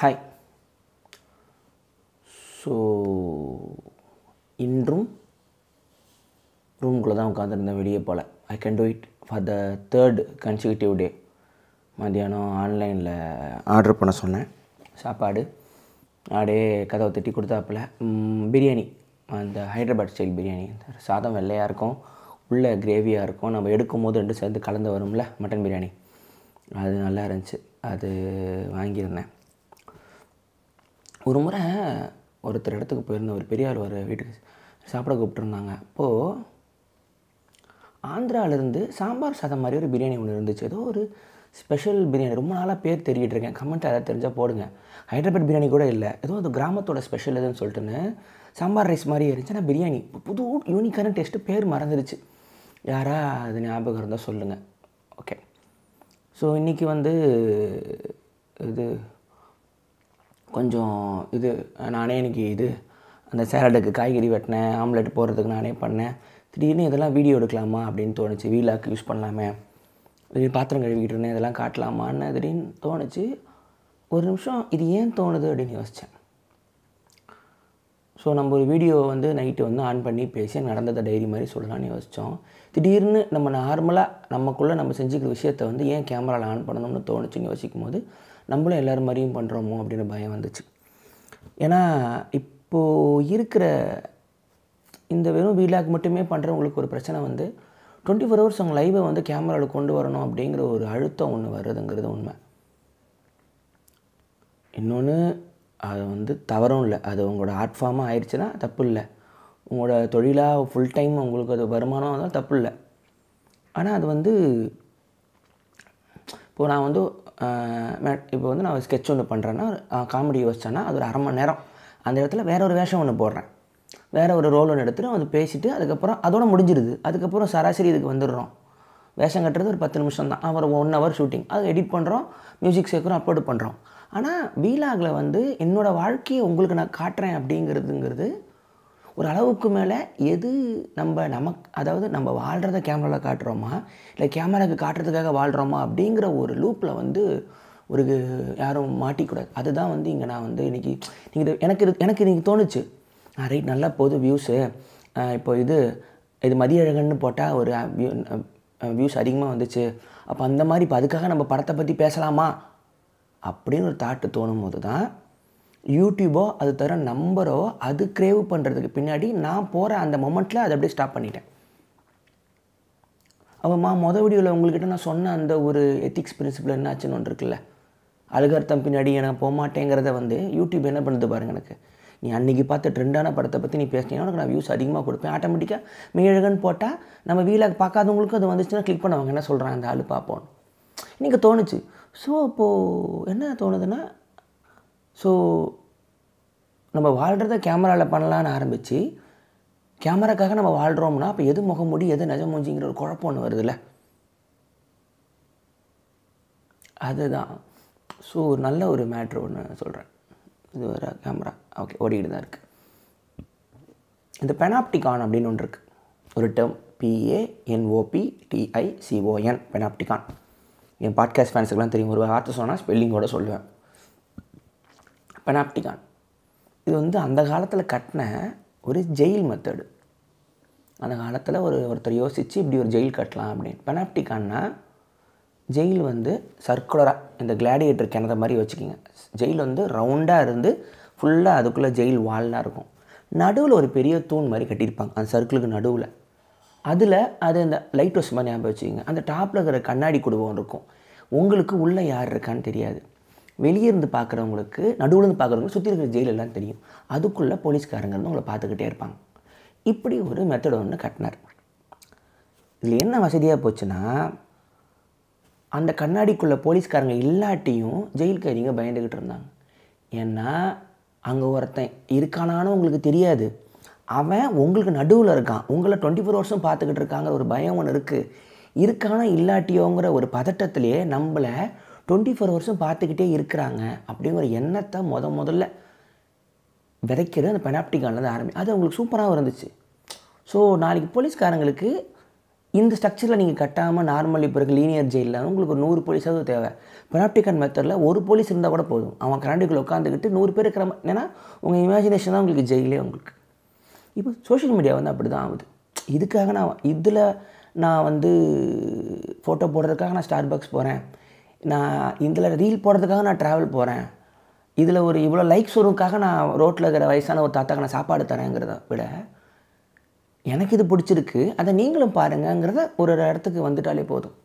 hi so இன்றும் ரூம்குள்ளே தான் உட்காந்துருந்தேன் வெளியே போல் I can do it for the third consecutive day மத்தியானம் ஆன்லைனில் ஆர்டர் பண்ண சொன்னேன் சாப்பாடு அப்படியே கதவை தட்டி கொடுத்தாப்புல ம், பிரியாணி அந்த ஹைதராபாத் ஸ்டைல் பிரியாணி சாதம் வெள்ளையாக இருக்கும் உள்ள கிரேவியாக இருக்கும் நம்ம எடுக்கும் போது ரெண்டு சேர்ந்து கலந்து வரும்ல மட்டன் பிரியாணி அது நல்லா இருந்துச்சு அது வாங்கியிருந்தேன் ஒரு முறை ஒருத்தர் இடத்துக்கு போயிருந்தேன் ஒரு பெரியார் ஒரு வீட்டுக்கு சாப்பிட கூப்பிட்டுருந்தாங்க அப்போது ஆந்திராவிலேருந்து சாம்பார் சாதம் மாதிரி ஒரு பிரியாணி ஒன்று இருந்துச்சு ஏதோ ஒரு ஸ்பெஷல் பிரியாணி ரொம்ப நாளாக பேர் தெரிவிட்டு இருக்கேன் கமெண்ட் ஏதாவது தெரிஞ்சால் போடுங்க ஹைதராபாத் பிரியாணி கூட இல்லை ஏதோ அது கிராமத்தோட ஸ்பெஷல் எதுன்னு சொல்லிட்டுன்னு சாம்பார் ரைஸ் மாதிரி இருந்துச்சு ஆனால் பிரியாணி புது யூனிக்கான டேஸ்ட்டு பேர் மறந்துடுச்சு யாரா அது ஞாபகம் இருந்தால் சொல்லுங்கள் ஓகே ஸோ இன்றைக்கி வந்து இது கொஞ்சம் இது நானே இன்னைக்கு இது அந்த சேலடுக்கு காய்கறி வெட்டினேன் ஆம்லெட் போடுறதுக்கு நானே பண்ணேன் திடீர்னு இதெல்லாம் வீடியோ எடுக்கலாமா அப்படின்னு தோணுச்சு வீலாக்கு யூஸ் பண்ணலாமே திடீர்னு பாத்திரம் கழுவிக்கிட்டு இருந்தேன் இதெல்லாம் காட்டலாமான்னு திடீர்னு தோணுச்சு ஒரு நிமிஷம் இது ஏன் தோணுது அப்படின்னு யோசித்தேன் ஸோ நம்ம ஒரு வீடியோ வந்து நைட்டு வந்து ஆன் பண்ணி பேசி நடந்ததை டைரி மாதிரி சொல்லலாம்னு யோசித்தோம் திடீர்னு நம்ம நார்மலாக நமக்குள்ளே நம்ம செஞ்சுக்கிற விஷயத்த வந்து ஏன் கேமராவில் ஆன் பண்ணணும்னு தோணுச்சுன்னு யோசிக்கும் போது நம்மளும் எல்லோரும் மாதிரியும் பண்ணுறோமோ அப்படின்னு பயம் வந்துச்சு ஏன்னா இப்போது இருக்கிற இந்த வெறும் வீலாக் மட்டுமே பண்ணுறவங்களுக்கு ஒரு பிரச்சனை வந்து டுவெண்ட்டி ஃபோர் ஹவர்ஸ் அவங்க லைவை வந்து கேமராவில் கொண்டு வரணும் அப்படிங்கிற ஒரு அழுத்தம் ஒன்று வருதுங்கிறது உண்மை இன்னொன்று அது வந்து தவறும் இல்லை அது உங்களோட ஆர்ட் ஃபார்மாக ஆயிடுச்சுன்னா தப்பு இல்லை உங்களோட தொழிலாக ஃபுல் டைம் உங்களுக்கு அது வருமானம் வந்தால் தப்பு இல்லை ஆனால் அது வந்து இப்போது நான் வந்து இப்போ வந்து நான் ஸ்கெட்ச் ஒன்று பண்ணுறேன்னா காமெடி யோசிச்சேன்னா அது ஒரு அரை மணி நேரம் அந்த இடத்துல வேற ஒரு வேஷம் ஒன்று போடுறேன் வேற ஒரு ரோல் ஒன்று எடுத்துட்டு அது பேசிட்டு அதுக்கப்புறம் அதோட முடிஞ்சிருது அதுக்கப்புறம் சராசரி இதுக்கு வந்துடுறோம் வேஷம் கட்டுறது ஒரு பத்து நிமிஷம் தான் அப்புறம் ஒன் ஹவர் ஷூட்டிங் அதை எடிட் பண்ணுறோம் மியூசிக் சேர்க்குறோம் அப்லோட் பண்ணுறோம் ஆனால் வீலாகில் வந்து என்னோடய வாழ்க்கையை உங்களுக்கு நான் காட்டுறேன் அப்படிங்கிறதுங்கிறது ஒரு அளவுக்கு மேலே எது நம்ம நமக்கு அதாவது நம்ம வாழ்கிறத கேமராவில் காட்டுறோமா இல்லை கேமராவுக்கு காட்டுறதுக்காக வாழ்கிறோமா அப்படிங்கிற ஒரு லூப்பில் வந்து ஒரு யாரும் மாட்டிக்கூடாது அதுதான் வந்து இங்கே நான் வந்து இன்றைக்கி நீங்கள் எனக்கு இது எனக்கு இன்றைக்கி தோணுச்சு ரைட் நல்லா போகுது வியூஸு இப்போ இது இது மதியழகன்னு போட்டால் ஒரு வியூஸ் அதிகமாக வந்துச்சு அப்போ அந்த மாதிரி இப்போ அதுக்காக நம்ம படத்தை பற்றி பேசலாமா அப்படின்னு ஒரு தாட்டு தோணும் போது தான் யூடியூபோ அது தர நம்பரோ அது க்ரேவ் பண்ணுறதுக்கு பின்னாடி நான் போகிற அந்த மொமெண்ட்டில் அதை அப்படியே ஸ்டாப் பண்ணிட்டேன் அவம்மா மொதல் வீடியோவில் உங்கள்கிட்ட நான் சொன்ன அந்த ஒரு எத்திக்ஸ் பிரின்சிபல் என்னாச்சுன்னு ஒன்று இருக்குல்ல அழுகர்த்தம் பின்னாடி நான் போக மாட்டேங்கிறத வந்து யூடியூப் என்ன பண்ணுது பாருங்க எனக்கு நீ அன்றைக்கி பார்த்த ட்ரெண்டான படத்தை பற்றி நீ பேசினீங்கன்னா உனக்கு நான் வியூஸ் அதிகமாக கொடுப்பேன் ஆட்டோமேட்டிக்காக மெய்யழகன் போட்டால் நம்ம வீலாக பார்க்காதவங்களுக்கும் அது வந்துச்சுன்னா கிளிக் பண்ணுவாங்க என்ன சொல்கிறாங்க அந்த ஆள் பார்ப்போம் இன்றைக்கி தோணுச்சு ஸோ அப்போது என்ன தோணுதுன்னா ஸோ நம்ம வாழ்கிறத கேமராவில் பண்ணலான்னு ஆரம்பித்து கேமராக்காக நம்ம வாழ்கிறோம்னா அப்போ எது முகமுடி எது நிஜ மூஞ்சிங்கிற ஒரு குழப்பம் ஒன்று வருதுல்ல அதுதான் ஸோ ஒரு நல்ல ஒரு மேட்ரு ஒன்று சொல்கிறேன் இது ஒரு கேமரா ஓகே ஓடிக்கிட்டு தான் இருக்குது இந்த பெனாப்டிகான் அப்படின்னு ஒன்று இருக்குது ஒரு டேர்ம் பிஏஎன்ஓபி டிஐசிஓஎன் பெனாப்டிகான் என் பாட்காஸ்ட் ஃபேன்ஸுக்கெலாம் தெரியும் ஒரு வார்த்தை சொன்னால் ஸ்பெல்லிங்கோட சொல்லுவேன் பெனாப்டிகான் இது வந்து அந்த காலத்தில் கட்டின ஒரு ஜெயில் மெத்தடு அந்த காலத்தில் ஒரு ஒருத்தர் யோசித்து இப்படி ஒரு ஜெயில் கட்டலாம் அப்படின்னு பெனாப்டிகான்னா ஜெயில் வந்து சர்க்குலராக இந்த கிளாடியேட்டர் கிணத மாதிரி வச்சுக்கிங்க ஜெயில் வந்து ரவுண்டாக இருந்து ஃபுல்லாக அதுக்குள்ளே ஜெயில் வால்லாம் இருக்கும் நடுவில் ஒரு பெரிய தூண் மாதிரி கட்டியிருப்பாங்க அந்த சர்க்கிளுக்கு நடுவில் அதில் அது அந்த லைட் ஹவுஸ் மாதிரி ஞாபகம் வச்சுக்கிங்க அந்த டாப்பில் இருக்கிற கண்ணாடி குடும்பம் இருக்கும் உங்களுக்கு உள்ளே யார் இருக்கான்னு தெரியாது வெளியே இருந்து பார்க்குறவங்களுக்கு நடுவில் இருந்து பார்க்குறவங்களுக்கு சுற்றி இருக்கிற ஜெயில் எல்லாம் தெரியும் அதுக்குள்ளே போலீஸ்காரங்க இருந்து உங்களை பார்த்துக்கிட்டே இருப்பாங்க இப்படி ஒரு மெத்தட் ஒன்று கட்டினார் இதில் என்ன வசதியாக போச்சுன்னா அந்த கண்ணாடிக்குள்ளே போலீஸ்காரங்க இல்லாட்டியும் ஜெயில் கைதிங்க பயந்துக்கிட்டு இருந்தாங்க ஏன்னா அங்கே ஒருத்தன் இருக்கானான்னு உங்களுக்கு தெரியாது அவன் உங்களுக்கு நடுவில் இருக்கான் உங்களை டுவெண்ட்டி ஃபோர் ஹவர்ஸும் பார்த்துக்கிட்டு இருக்காங்கிற ஒரு பயம் ஒன்று இருக்குது இருக்கானா இல்லாட்டியோங்கிற ஒரு பதட்டத்திலேயே நம்மளை டுவெண்ட்டி ஃபோர் ஹவர்ஸும் பார்த்துக்கிட்டே இருக்கிறாங்க அப்படிங்கிற எண்ணத்தை முத முதல்ல விதைக்கிறது அந்த பெனாப்டிகான்லேருந்து ஆரம்பி அது அவங்களுக்கு சூப்பராகவும் இருந்துச்சு ஸோ நாளைக்கு போலீஸ்காரங்களுக்கு இந்த ஸ்ட்ரக்சரில் நீங்கள் கட்டாமல் நார்மல் இப்போ இருக்க லீனியர் ஜெயிலில் உங்களுக்கு ஒரு நூறு போலீஸாவது தேவை பெனாப்டிகன் மெத்தடில் ஒரு போலீஸ் இருந்தால் கூட போதும் அவன் கரண்டிக்குள்ளே உட்காந்துக்கிட்டு நூறு பேர் இருக்கிற மா- ஏன்னா உங்கள் இமேஜினேஷன் தான் உங்களுக்கு ஜெயிலே உங்களுக்கு இப்போ சோஷியல் மீடியா வந்து அப்படி தான் ஆகுது இதுக்காக நான் இதில் நான் வந்து ஃபோட்டோ போடுறதுக்காக நான் ஸ்டார் பாக்ஸ் போகிறேன் நான் இதில் ரீல் போடுறதுக்காக நான் ட்ராவல் போகிறேன் இதில் ஒரு இவ்வளோ லைக்ஸ் வருவதுக்காக நான் ரோட்டில் இருக்கிற வயசான ஒரு தாத்தாக்கு நான் சாப்பாடு தரேங்கிறத விட எனக்கு இது பிடிச்சிருக்கு அதை நீங்களும் பாருங்கங்கிறத ஒரு ஒரு இடத்துக்கு வந்துட்டாலே போதும்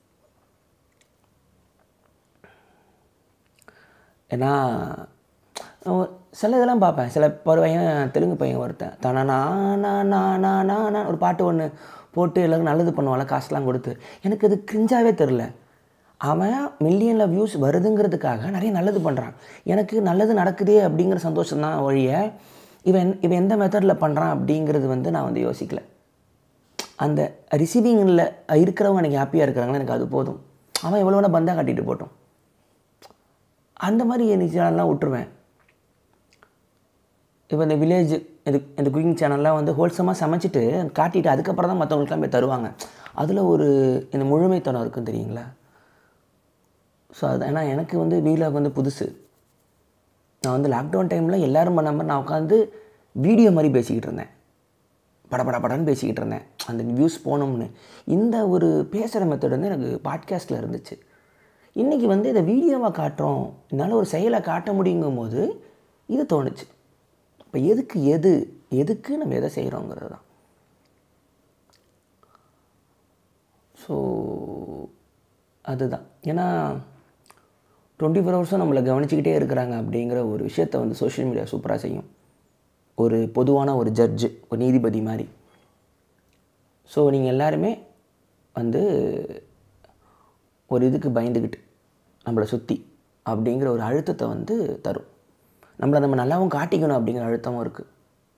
ஏன்னா அஹ் சில இதெல்லாம் பார்ப்பேன் சில ஒரு பையன் தெலுங்கு பையன் ஒருத்தன் தானா நான் ஒரு பாட்டு ஒன்று போட்டு எல்லாருக்கும் நல்லது பண்ணுவான்ல காசுலாம் கொடுத்து எனக்கு அது கிரிஞ்சாவே தெரில அவன் மில்லியனில் வியூஸ் வருதுங்கிறதுக்காக நிறைய நல்லது பண்ணுறான் எனக்கு நல்லது நடக்குதே அப்படிங்கிற சந்தோஷம் தான் ஒழிய இவன் இவன் எந்த மெத்தடில் பண்ணுறான் அப்படிங்கிறது வந்து நான் வந்து யோசிக்கல அந்த ரிசீவிங்கில் இருக்கிறவங்க எனக்கு ஹாப்பியாக இருக்கிறாங்களோ எனக்கு அது போதும் அவன் எவ்வளோ வேணால் பந்தா கட்டிட்டு போட்டோம் அந்த மாதிரி என் சேனல்லாம் விட்டுருவேன் இப்போ இந்த வில்லேஜ் இது இந்த குக்கிங் சேனல்லாம் வந்து ஹோல்சமாக சமைச்சிட்டு காட்டிட்டு அதுக்கப்புறம் தான் மற்றவங்களுக்குலாம் போய் தருவாங்க அதில் ஒரு இந்த முழுமைத்தனம் இருக்கும் தெரியுங்களா ஸோ அது ஏன்னா எனக்கு வந்து வீலாக் வந்து புதுசு நான் வந்து லாக்டவுன் டைமில் எல்லோரும் பண்ண மாதிரி நான் உட்காந்து வீடியோ மாதிரி பேசிக்கிட்டு இருந்தேன் பட பட படன்னு பேசிக்கிட்டு இருந்தேன் அந்த வியூஸ் போகணும்னு இந்த ஒரு பேசுகிற மெத்தட் வந்து எனக்கு பாட்காஸ்ட்டில் இருந்துச்சு இன்றைக்கி வந்து இதை வீடியோவாக காட்டுறோம் என்னால் ஒரு செயலை காட்ட முடியுங்கும் போது இது தோணுச்சு இப்போ எதுக்கு எது எதுக்கு நம்ம எதை செய்கிறோங்கிறது தான் ஸோ அதுதான் ஏன்னா டுவெண்ட்டி ஃபோர் ஹவர்ஸும் நம்மளை கவனிச்சிக்கிட்டே இருக்கிறாங்க அப்படிங்கிற ஒரு விஷயத்தை வந்து சோஷியல் மீடியா சூப்பராக செய்யும் ஒரு பொதுவான ஒரு ஜட்ஜு ஒரு நீதிபதி மாதிரி ஸோ நீங்கள் எல்லாருமே வந்து ஒரு இதுக்கு பயந்துக்கிட்டு நம்மளை சுற்றி அப்படிங்கிற ஒரு அழுத்தத்தை வந்து தரும் நம்மளை நம்ம நல்லாவும் காட்டிக்கணும் அப்படிங்கிற அழுத்தமும் இருக்குது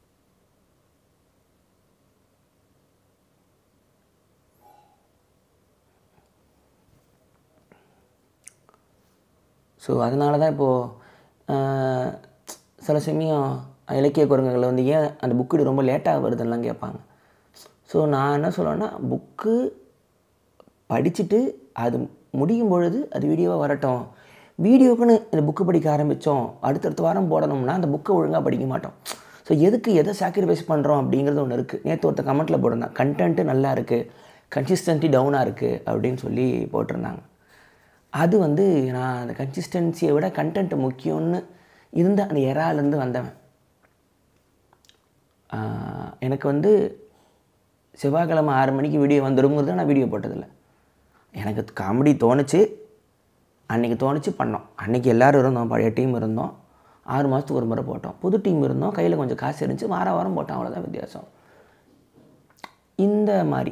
ஸோ அதனால தான் இப்போது சில சமயம் இலக்கிய குரங்குகளில் வந்து ஏன் அந்த புக்கு ரொம்ப லேட்டாக வருதுன்னெலாம் கேட்பாங்க ஸோ நான் என்ன சொல்லுவேன்னா புக்கு படிச்சுட்டு அது முடியும் பொழுது அது வீடியோவாக வரட்டும் வீடியோக்குன்னு இந்த புக்கு படிக்க ஆரம்பித்தோம் அடுத்தடுத்த வாரம் போடணும்னா அந்த புக்கை ஒழுங்காக படிக்க மாட்டோம் ஸோ எதுக்கு எதை சாக்ரிஃபைஸ் பண்ணுறோம் அப்படிங்கிறது ஒன்று இருக்குது நேற்று ஒருத்த கமெண்ட்டில் போட்டிருந்தான் கண்டென்ட்டு நல்லா இருக்குது கன்சிஸ்டன்சி டவுனாக இருக்குது அப்படின்னு சொல்லி போட்டிருந்தாங்க அது வந்து நான் அந்த கன்சிஸ்டன்சியை விட கண்டென்ட் முக்கியம்னு இருந்த அந்த எறாலேருந்து வந்தவன் ஆஹ் எனக்கு வந்து செவ்வாய்க்கிழமை ஆறு மணிக்கு வீடியோ வந்துடுங்கிறது நான் வீடியோ போட்டதில்லை எனக்கு காமெடி தோணுச்சு அன்றைக்கி தோணுச்சு பண்ணோம் அன்றைக்கி எல்லோரும் இருந்தோம் பழைய டீம் இருந்தோம் ஆறு மாதத்துக்கு ஒரு முறை போட்டோம் புது டீம் இருந்தோம் கையில் கொஞ்சம் காசு இருந்துச்சு வார வாரம் போட்டோம் அவ்வளோதான் வித்தியாசம் இந்த மாதிரி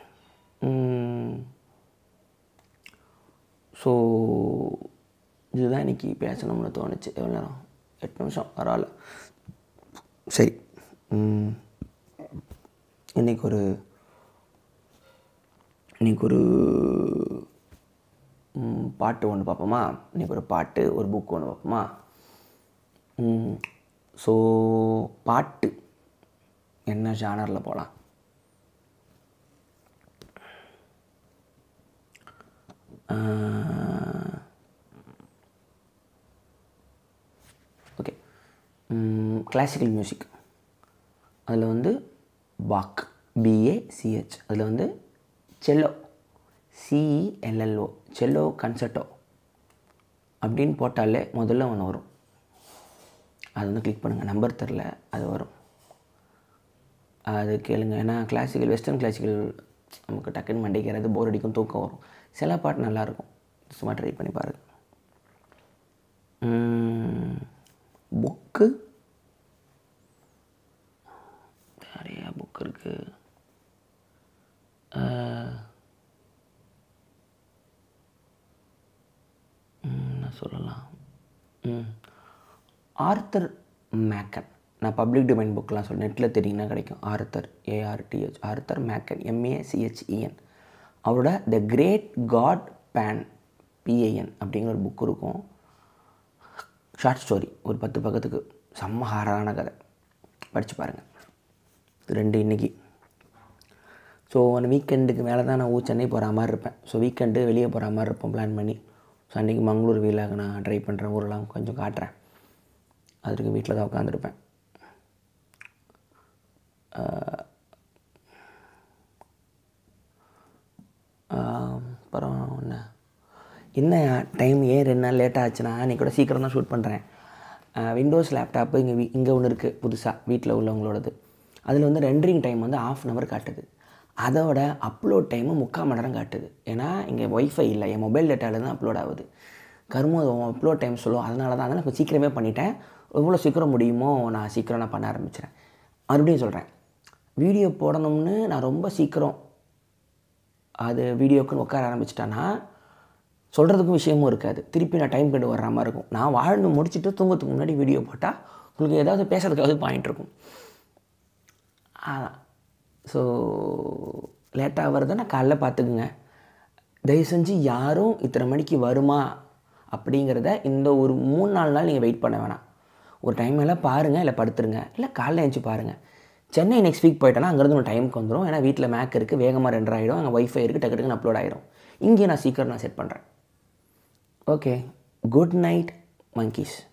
ஸோ இதுதான் இன்றைக்கி பேசணும்னு தோணுச்சு எவ்வளோ நேரம் எட்டு நிமிஷம் பரவாயில்ல சரி இன்றைக்கி ஒரு இன்றைக்கி ஒரு ம், பாட்டு ஒன்று பார்ப்போமா இன்றைக்கி ஒரு பாட்டு ஒரு புக் ஒன்று பார்ப்போமா ஸோ பாட்டு என்ன ஜானரில் போகலாம் ஓகே கிளாசிக்கல் மியூசிக் அதில் வந்து பாக் பிஏசிஹெச் அதில் வந்து செல்லோ சிஇஎல்எல்ஓ செல்லோ கன்சர்ட்டோ அப்படின்னு போட்டாலே முதல்ல ஒன்று வரும் அது வந்து கிளிக் பண்ணுங்கள் நம்பர் தெரில அது வரும் அது கேளுங்க ஏன்னா கிளாசிக்கல் வெஸ்டர்ன் கிளாசிக்கல் நமக்கு டக்குன்னு மண்டைக்கிறது போர் அடிக்கும் தூக்கம் வரும் சில பாட்டு நல்லாயிருக்கும் சும்மா ட்ரை பண்ணி பாருங்கள் புக்கு நிறையா புக் இருக்குது என்ன சொல்லலாம் ம் ஆர்த்தர் மேக்கன் நான் பப்ளிக் டொமைன் புக்கெலாம் சொல்ல நெட்டில் தெரியுங்கன்னா கிடைக்கும் Arthur A R T H Arthur Machen M A C H E N அவரோட the great god Pan P A N அப்படிங்கிற ஒரு புக் இருக்கும் ஷார்ட் ஸ்டோரி ஒரு பத்து பக்கத்துக்கு செம்ம ஹாரான கதை படித்து பாருங்கள் ரெண்டு இன்னைக்கு ஸோ அந்த வீக்கெண்டுக்கு மேலே தான் நான் ஊர் சென்னை போகிற மாதிரி இருப்பேன் ஸோ வீக்கெண்டு வெளியே போகிற மாதிரி இருப்போம் பிளான் பண்ணி ஸோ அன்றைக்கி மங்களூர் வீலாக நான் ட்ரை பண்ணுறேன் ஊரெலாம் கொஞ்சம் காட்டுறேன் அதுக்கு வீட்டில் தான் உட்காந்துருப்பேன் அப்புறம் என்ன என்ன டைம் ஏன் ரெண்டு நாள் லேட் ஆச்சுன்னா நீ கூட சீக்கிரம் தான் ஷூட் பண்ணுறேன் விண்டோஸ் லேப்டாப்பு இங்கே வீ இங்கே ஒன்று இருக்குது புதுசாக வீட்டில் உள்ளவங்களோடது அதில் வந்து ரெண்டரிங் டைம் வந்து ஆஃப் அன் ஹவர் காட்டுது அதோட அப்லோட் டைமு முக்கால் மணி நேரம் காட்டுது ஏன்னா இங்கே ஒய்ஃபை இல்லை என் மொபைல் டேட்டாவில் தான் அப்லோட் ஆகுது கருமம் அப்லோட் டைம் சொல்லுவோம் அதனால தான் அதனால் கொஞ்சம் சீக்கிரமே பண்ணிட்டேன் எவ்வளோ சீக்கிரம் முடியுமோ நான் சீக்கிரம் நான் பண்ண ஆரம்பிச்சிட்டேன் மறுபடியும் சொல்கிறேன் வீடியோ போடணும்னு நான் ரொம்ப சீக்கிரம் அது வீடியோக்குன்னு உட்கார ஆரம்பிச்சிட்டேன்னா சொல்கிறதுக்கும் விஷயமும் இருக்காது திருப்பி நான் டைம் கண்டு வர்ற மாதிரி இருக்கும் நான் வாழ்ந்து முடிச்சுட்டு தூங்கத்துக்கு முன்னாடி வீடியோ போட்டால் உங்களுக்கு ஏதாவது பேசுறதுக்காவது பாயிண்ட் இருக்கும் அதான் ஸோ லேட்டாக வருதை நான் காலைல பார்த்துக்குங்க தயவு செஞ்சு யாரும் இத்தனை மணிக்கு வருமா அப்படிங்கிறத இந்த ஒரு மூணு நாலு நாள் நீங்கள் வெயிட் பண்ண வேணாம் ஒரு டைம் எல்லாம் பாருங்கள் இல்லை படுத்துருங்க இல்லை காலைல எழுந்துச்சி பாருங்கள் சென்னை நெக்ஸ்ட் வீக் போயிட்டேன்னா அங்கேருந்து ஒரு டைமுக்கு வந்துடும் ஏன்னா வீட்டில் மேக் இருக்குது வேகமாக ரெண்டர் ஆகிடும் அங்கே ஒய்ஃபை இருக்குது டக்கு டக்குன்னு அப்லோட் ஆகிடும் இங்கே நான் சீக்கிரம் நான் செட் பண்ணுறேன் ஓகே குட் நைட் monkeys